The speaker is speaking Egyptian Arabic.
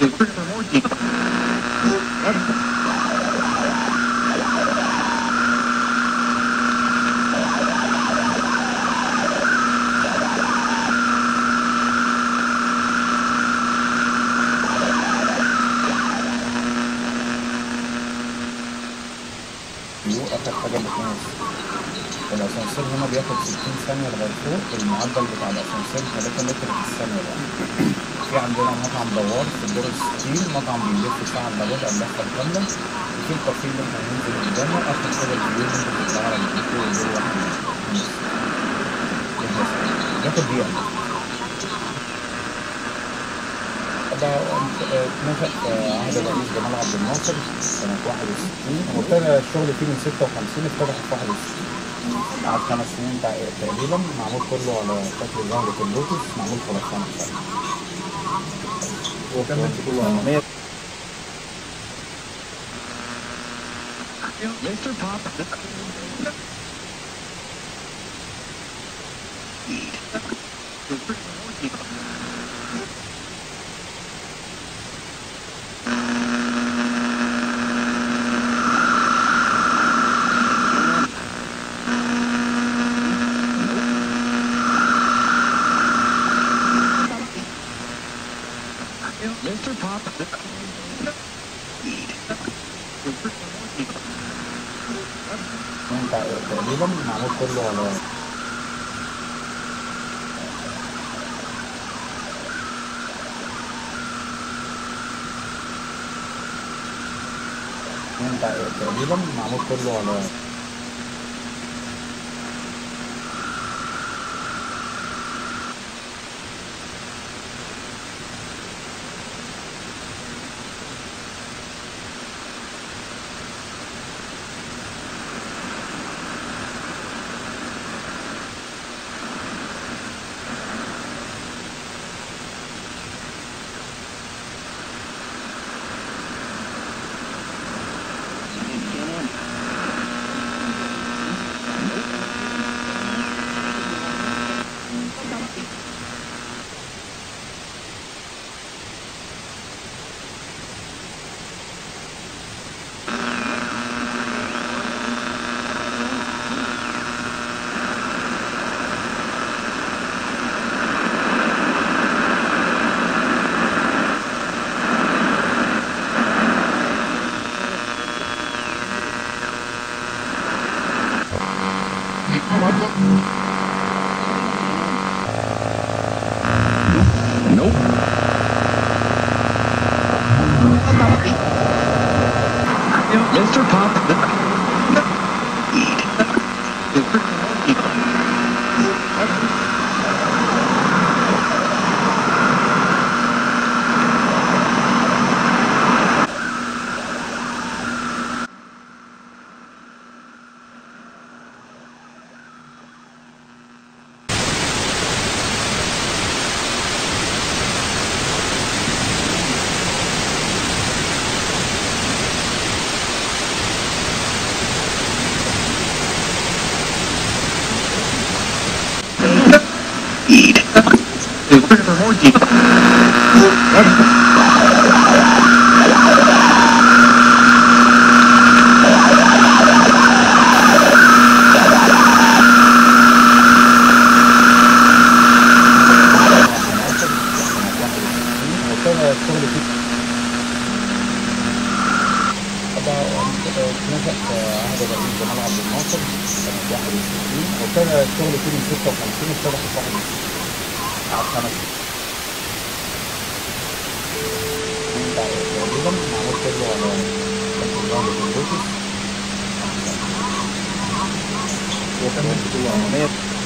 For more details. يو اخر حاجه بتنقص الاسانسير هنا بياخد 60 ثانيه لغايه فوق المعدل بتاع الاسانسير 3 متر في الثانيه بقى في عندنا مطعم دوار في الدور الستين مطعم بيلف ساعه الا ربع اللفه الكامله وفي الكافيه اللي احنا هننزل قدامه اخر حاجه الفيو اللي انت بتطلع على الدكتور دور واحد ونص ياخد دقيقه ده اتنفق في عهد الرئيس جمال عبد الناصر سنة 61 هو ابتدى الشغل فيه من 56 افتتح في 61 قعد خمس سنين تق- تقريبا معمول كله على شكل زهرة اللوتس معمول خرسانة بصراحة وكان كله أمامية Mr. Pop. For more details. Mr. Pop. سنين تق- تقريبا معمول كله على سنين تق- تقريبا معمول كله على Nope. Mr. Pop. For more details. وابتدى الشغل فيه ده اتنفق في عهد الرئيس جمال عبد الناصر سنة 61 وابتدى الشغل فيه من 56 افتتح في 61 قعد خمس سنين تقريبا معمول كله على شكل زهرة اللوتس وكان كله أمامية